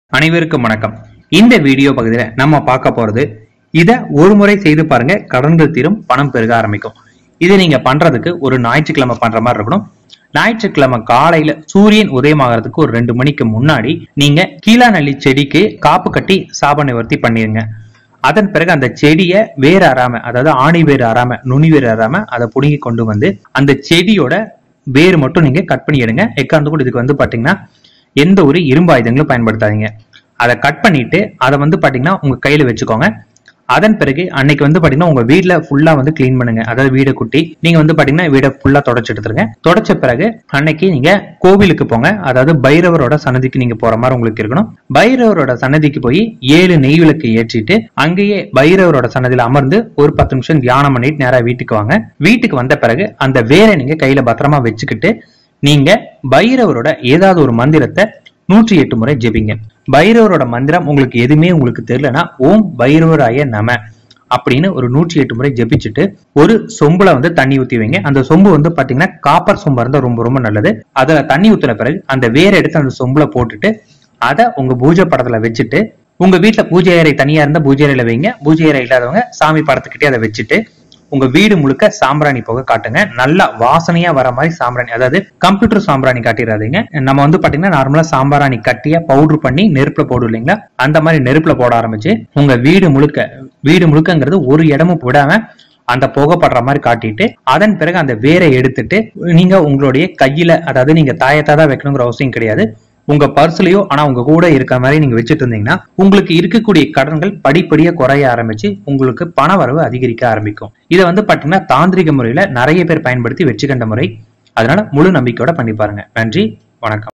அனைவருக்கும் வணக்கம் இந்த வீடியோ பகுதியில நம்ம பார்க்க போறது இத ஒரு முறை செய்து பாருங்க கடன்கள் தீரும் பணம் பெருக ஆரம்பிக்கும் இது நீங்க பண்றதுக்கு ஒரு ஞாயிற்றுக்கிழமை பண்ற மாதிரி இருக்கணும் ஞாயிற்றுக்கிழமை காலையில சூரியன் உதயமாகறதுக்கு ஒரு ரெண்டு மணிக்கு முன்னாடி நீங்க கீழாநெல்லி செடிக்கு காப்பு கட்டி சாப நிவர்த்தி பண்ணிருங்க அதன் பிறகு அந்த செடியை வேர் அறாம அதாவது ஆணி வேர் அறாம நுனி வேர் அறாம அதை புடுங்கி கொண்டு வந்து அந்த செடியோட வேர் மட்டும் நீங்க கட் பண்ணி எடுங்க எக்காந்து கூட இதுக்கு வந்து பாத்தீங்கன்னா எந்த ஒரு இரும்பு ஆயுதங்களும் பயன்படுத்தாதீங்க அதை கட் பண்ணிட்டு அதை வந்து பாத்தீங்கன்னா உங்க கையில வச்சுக்கோங்க அதன் பிறகு அன்னைக்கு வந்து பாத்தீங்கன்னா உங்க வீட்ல ஃபுல்லா வந்து க்ளீன் பண்ணுங்க அதாவது வீடை குட்டி நீங்க வந்து பாத்தீங்கன்னா வீடை ஃபுல்லா தொடச்சு எடுத்துருங்க தொடச்ச பிறகு அன்னைக்கு நீங்க கோவிலுக்கு போங்க அதாவது பைரவரோட சன்னதிக்கு நீங்க போற மாதிரி உங்களுக்கு இருக்கணும் பைரவரோட சன்னதிக்கு போய் ஏழு நெய் விளக்கு ஏற்றிட்டு அங்கேயே பைரவரோட சன்னதியில அமர்ந்து ஒரு பத்து நிமிஷம் தியானம் பண்ணிட்டு நேரா வீட்டுக்கு வாங்க வீட்டுக்கு வந்த பிறகு அந்த வேரை நீங்க கையில பத்திரமா வச்சுக்கிட்டு நீங்க பைரவரோட ஏதாவது ஒரு மந்திரத்தை நூற்றி எட்டு முறை ஜெபிங்க பைரவரோட மந்திரம் உங்களுக்கு எதுவுமே உங்களுக்கு தெரியலனா ஓம் பைரவராய நம அப்படின்னு ஒரு நூற்றி எட்டு முறை ஜெபிச்சுட்டு ஒரு சொம்புல வந்து தண்ணி ஊத்தி வைங்க அந்த சொம்பு வந்து பாத்தீங்கன்னா காப்பர் சொம்பா இருந்தா ரொம்ப ரொம்ப நல்லது அதுல தண்ணி ஊத்துன பிறகு அந்த வேரை எடுத்து அந்த சொம்புல போட்டுட்டு அதை உங்க பூஜை படத்துல வச்சுட்டு உங்க வீட்ல பூஜை அறை தனியா இருந்தா பூஜை அறையில வைங்க பூஜை அறை இல்லாதவங்க சாமி படத்துக்கிட்டே அதை வச்சுட்டு உங்க வீடு முழுக்க சாம்பிராணி போக காட்டுங்க நல்லா வாசனையா வர மாதிரி சாம்பிராணி அதாவது கம்ப்யூட்டர் சாம்பிராணி காட்டிடாதீங்க நம்ம வந்து பாத்தீங்கன்னா நார்மலா சாம்பிராணி கட்டியா பவுடர் பண்ணி நெருப்புல போடும் இல்லைங்களா அந்த மாதிரி நெருப்புல போட ஆரம்பிச்சு உங்க வீடு முழுக்க வீடு முழுக்கங்கிறது ஒரு இடமும் விடாம அந்த புகைப்படுற மாதிரி காட்டிட்டு அதன் பிறகு அந்த வேரை எடுத்துட்டு நீங்க உங்களுடைய கையில அதாவது நீங்க தாயத்தா தான் வைக்கணுங்கிற அவசியம் கிடையாது உங்க பர்ஸ்லயோ ஆனா உங்க கூட இருக்க மாதிரி நீங்க வச்சுட்டு இருந்தீங்கன்னா உங்களுக்கு இருக்கக்கூடிய கடன்கள் படிப்படியா குறைய ஆரம்பிச்சு உங்களுக்கு பண வரவு அதிகரிக்க ஆரம்பிக்கும் இதை வந்து பாத்தீங்கன்னா தாந்திரிக முறையில நிறைய பேர் பயன்படுத்தி வெற்றி கண்ட முறை அதனால முழு நம்பிக்கையோட பண்ணி பாருங்க நன்றி வணக்கம்